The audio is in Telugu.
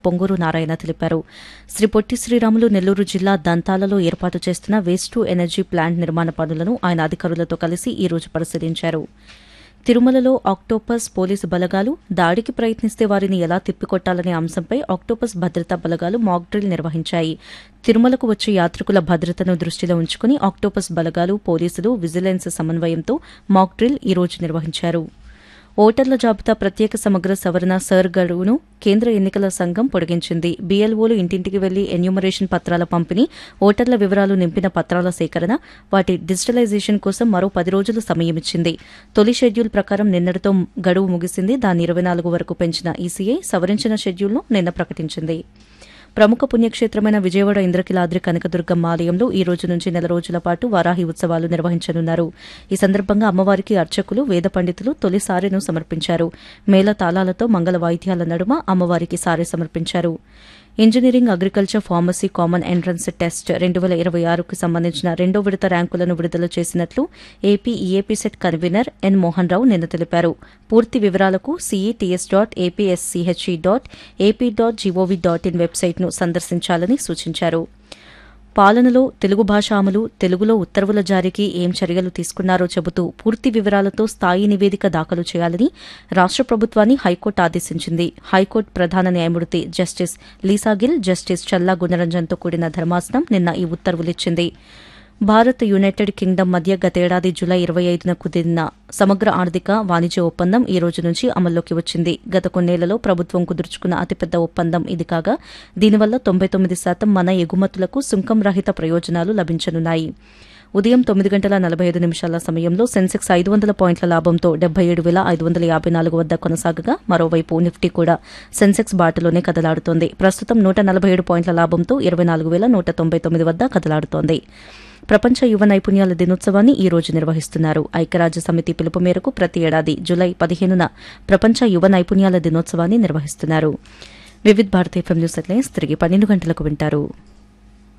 పొంగూరు నారాయణ తెలిపారు శ్రీ పొట్టి శ్రీరాములు నెల్లూరు జిల్లా దంతాలలో ఏర్పాటు చేస్తున్న వేస్ట్ టు ఎనర్జీ ప్లాంట్ నిర్మాణ పనులను ఆయన అధికారులతో కలిసి ఈ రోజు పరిశీలించారు తిరుమలలో ఆక్టోపస్ పోలీసు బలగాలు దాడికి ప్రయత్నిస్తే వారిని ఎలా తిప్పికొట్టాలనే అంశంపై ఆక్టోపస్ భద్రతా బలగాలు మాక్ డ్రిల్ నిర్వహించాయి తిరుమలకు వచ్చే యాత్రికుల భద్రతను దృష్టిలో ఉంచుకుని ఆక్టోపస్ బలగాలు పోలీసులు విజిలెన్స్ సమన్వయంతో మాక్ డ్రిల్ ఈ రోజు నిర్వహించారు ఓటర్ల జాబితా ప్రత్యేక సమగ్ర సవరణ సర్ గడువును కేంద్ర ఎన్నికల సంఘం పొడిగించింది బీఎల్ఓలు ఇంటింటికి వెళ్లి ఎన్యూమరేషన్ పత్రాల పంపిణీ ఓటర్ల వివరాలు నింపిన పత్రాల సేకరణ వాటి డిజిటలైజేషన్ కోసం మరో పది రోజులు సమయం ఇచ్చింది తొలి షెడ్యూల్ ప్రకారం నిన్నటితో గడువు ముగిసింది దాన్ని ఇరవై నాలుగు వరకు పెంచిన ఈసీఐ సవరించిన షెడ్యూల్ను నిన్న ప్రకటించింది ప్రముఖ పుణ్యక్షేత్రమైన విజయవాడ ఇంద్రకిలాద్రి కనకదుర్గమ్మ ఆలయంలో ఈ రోజు నుంచి నెల రోజుల పాటు వారాహి ఉత్సవాలు నిర్వహించనున్నారు ఈ సందర్భంగా అమ్మవారికి అర్చకులు వేద పండితులు తొలి సారెను సమర్పించారు మేళ తాళాలతో మంగళ వాయిద్యాల నడుమ అమ్మవారికి సారె సమర్పించారు engineering agriculture pharmacy common entrance test రెండు వేల ఇరవై ఆరుకు సంబంధించిన రెండో విడత ర్యాంకులను విడుదల చేసినట్లు AP EAP CET convenor N Mohan Rao నిన్న తెలిపారు పూర్తి వివరాలకు CETS dot APSCHE dot AP dot GOV dot in వెబ్సైట్ను సందర్శించాలని సూచించారు పాలనలో తెలుగు భాష అమలు తెలుగులో ఉత్తర్వుల జారీకి ఏం చర్యలు తీసుకున్నారో చెబుతూ పూర్తి వివరాలతో స్థాయి నివేదిక దాఖలు చేయాలని రాష్ట ప్రభుత్వాన్ని హైకోర్టు ఆదేశించింది హైకోర్టు ప్రధాన న్యాయమూర్తి జస్టిస్ లీసాగిల్ జస్టిస్ చల్లా గుణరంజన్తో కూడిన ధర్మాసనం నిన్న ఈ ఉత్తర్వులిచ్చింది భారత్ యునైటెడ్ కింగ్డమ్ మధ్య గతేడాది జులై ఇరవై ఐదున కుదిరిన సమగ్ర ఆర్థిక వాణిజ్య ఒప్పందం ఈ రోజు నుంచి అమల్లోకి వచ్చింది గత కొన్నేళ్లలో ప్రభుత్వం కుదుర్చుకున్న అతిపెద్ద ఒప్పందం ఇది కాగా దీనివల్ల తొంభై తొమ్మిది శాతం మన ఎగుమతులకు సుంకం రహిత ప్రయోజనాలు లభించనున్నాయి ఉదయం తొమ్మిది గంటల నలభై ఐదు నిమిషాల సమయంలో సెన్సెక్స్ ఐదు వందల పాయింట్ల లాభంతో డెబ్బై ఏడు వేల ఐదు వందల యాభై నాలుగు వద్ద కొనసాగగా మరోవైపు నిఫ్టీ కూడా సెన్సెక్స్ బాటలోనే కదలాడుతోంది ప్రస్తుతం నూట నలభై ఏడు పాయింట్ల లాభంతో ఇరవై నాలుగు వేల నూట తొంభై తొమ్మిది వద్ద కదలాడుతోంది ప్రపంచ యువ నైపుణ్యాల దినోత్సవాన్ని ఈ రోజు నిర్వహిస్తున్నారు ఐక్యరాజ్య సమితి పిలుపు మేరకు ప్రతి ఏడాది జులై పదిహేనున ప్రపంచ యువ నైపుణ్యాల దినోత్సవాన్ని నిర్వహిస్తున్నారు Vividh Bharati FM news headlines తిరిగి పన్నెండు గంటలకు వింటారు